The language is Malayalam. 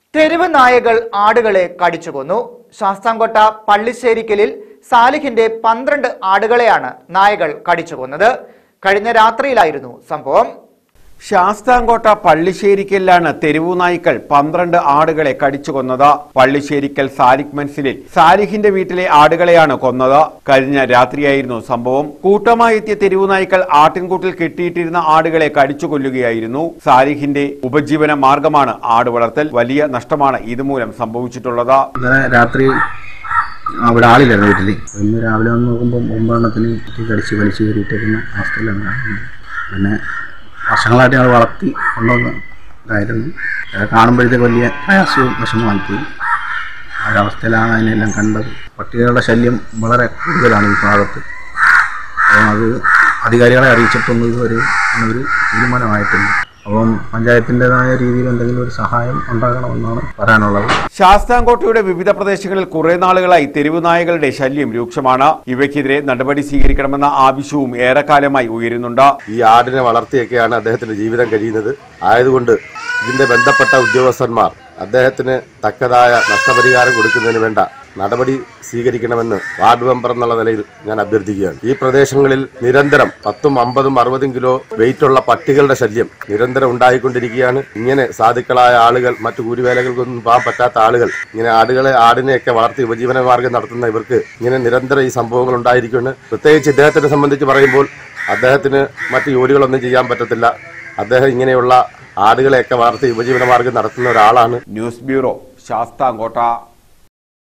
തെരുവ് നായകൾ ആടുകളെ കടിച്ചുകൊന്നു ശാസ്താംകോട്ട പള്ളിശ്ശേരിക്കലിൽ സാലിഹിന്റെ പന്ത്രണ്ട് ആടുകളെയാണ് നായകൾ കടിച്ചുകൊന്നത് കഴിഞ്ഞ രാത്രിയിലായിരുന്നു സംഭവം ശാസ്താംകോട്ട പള്ളിശ്ശേരിക്കലിലാണ് തെരുവു നായ്ക്കൾ പന്ത്രണ്ട് ആടുകളെ കടിച്ചു കൊന്നത് പള്ളിശ്ശേരിക്കൽ സാലിഖ് മൻസിലിൽ സാലിഹിന്റെ വീട്ടിലെ ആടുകളെയാണ് കൊന്നത് കഴിഞ്ഞ രാത്രിയായിരുന്നു സംഭവം കൂട്ടമായി എത്തിയ തെരുവു നായ്ക്കൾ ആട്ടിൻകൂട്ടിൽ കെട്ടിയിട്ടിരുന്ന ആടുകളെ കടിച്ചു കൊല്ലുകയായിരുന്നു സാലിഹിന്റെ ഉപജീവന മാർഗമാണ് ആട് വളർത്തൽ വലിയ നഷ്ടമാണ് ഇതുമൂലം സംഭവിച്ചിട്ടുള്ളത് ഇന്നലെ രാത്രി അവിടെ ആളില്ലായിരുന്നു വീട്ടിൽ ഇന്ന് രാവിലെ വന്ന് നോക്കുമ്പോൾ ഒമ്പതെണ്ണത്തിന് കുത്തി കടിച്ച് വലിച്ചു കയറിയിട്ടേക്കുന്ന അവസ്ഥയിലാണ് കാണുന്നത് പിന്നെ വർഷങ്ങളായിട്ട് ഞങ്ങൾ വളർത്തി കൊണ്ടുവന്ന ഇതായിരുന്നു അത് കാണുമ്പോഴത്തേക്ക് വലിയ പ്രയാസവും വിഷമമായിപ്പോയി ആ ഒരവസ്ഥയിലാണ് അതിനെല്ലാം കണ്ടത് പട്ടികളുടെ ശല്യം വളരെ കൂടുതലാണ് ഈ ഭാഗത്ത് അപ്പം അത് അധികാരികളെ അറിയിച്ചിട്ടൊന്നും ഇതുവരെ ഒരു തീരുമാനമായിട്ടില്ല അപ്പം പഞ്ചായത്തിൻ്റെതായ രീതിയിൽ എന്തെങ്കിലും ഒരു സഹായം ഉണ്ടാകണമെന്നാണ് പറയാനുള്ളത് ശാസ്താംകോട്ടയുടെ വിവിധ പ്രദേശങ്ങളിൽ കുറെ നാളുകളായി തെരുവു നായകളുടെ ശല്യം രൂക്ഷമാണ് ഇവയ്ക്കെതിരെ നടപടി സ്വീകരിക്കണമെന്ന ആവശ്യവും ഏറെക്കാലമായി ഉയരുന്നുണ്ട് ഈ ആടിനെ വളർത്തിയൊക്കെയാണ് അദ്ദേഹത്തിന്റെ ജീവിതം കഴിയുന്നത് ആയതുകൊണ്ട് ഇതിന്റെ ബന്ധപ്പെട്ട ഉദ്യോഗസ്ഥന്മാർ അദ്ദേഹത്തിന് തക്കതായ നഷ്ടപരിഹാരം കൊടുക്കുന്നതിന് വേണ്ട നടപടി സ്വീകരിക്കണമെന്ന് വാർഡ് മെമ്പർ എന്നുള്ള നിലയിൽ ഞാൻ അഭ്യർത്ഥിക്കുകയാണ് ഈ പ്രദേശങ്ങളിൽ നിരന്തരം പത്തും അമ്പതും അറുപതും കിലോ വെയിറ്റുള്ള പട്ടികളുടെ ശല്യം നിരന്തരം ഉണ്ടായിക്കൊണ്ടിരിക്കുകയാണ് ഇങ്ങനെ സാധുക്കളായ ആളുകൾ മറ്റു കൂലിവേലകൾക്കൊന്നും പോകാൻ പറ്റാത്ത ആളുകൾ ഇങ്ങനെ ആടുകളെ ആടിനെയൊക്കെ വളർത്തി ഉപജീവന മാർഗം നടത്തുന്ന ഇവർക്ക് ഇങ്ങനെ നിരന്തരം ഈ സംഭവങ്ങൾ ഉണ്ടായിരിക്കുന്നു പ്രത്യേകിച്ച് ഇദ്ദേഹത്തിനെ സംബന്ധിച്ച് പറയുമ്പോൾ അദ്ദേഹത്തിന് മറ്റു ജോലികളൊന്നും ചെയ്യാൻ പറ്റത്തില്ല അദ്ദേഹം ഇങ്ങനെയുള്ള ആടുകളെയൊക്കെ വളർത്തി ഉപജീവന മാർഗം നടത്തുന്ന ഒരാളാണ് ന്യൂസ് ബ്യൂറോ ശാസ്താംകോട്ട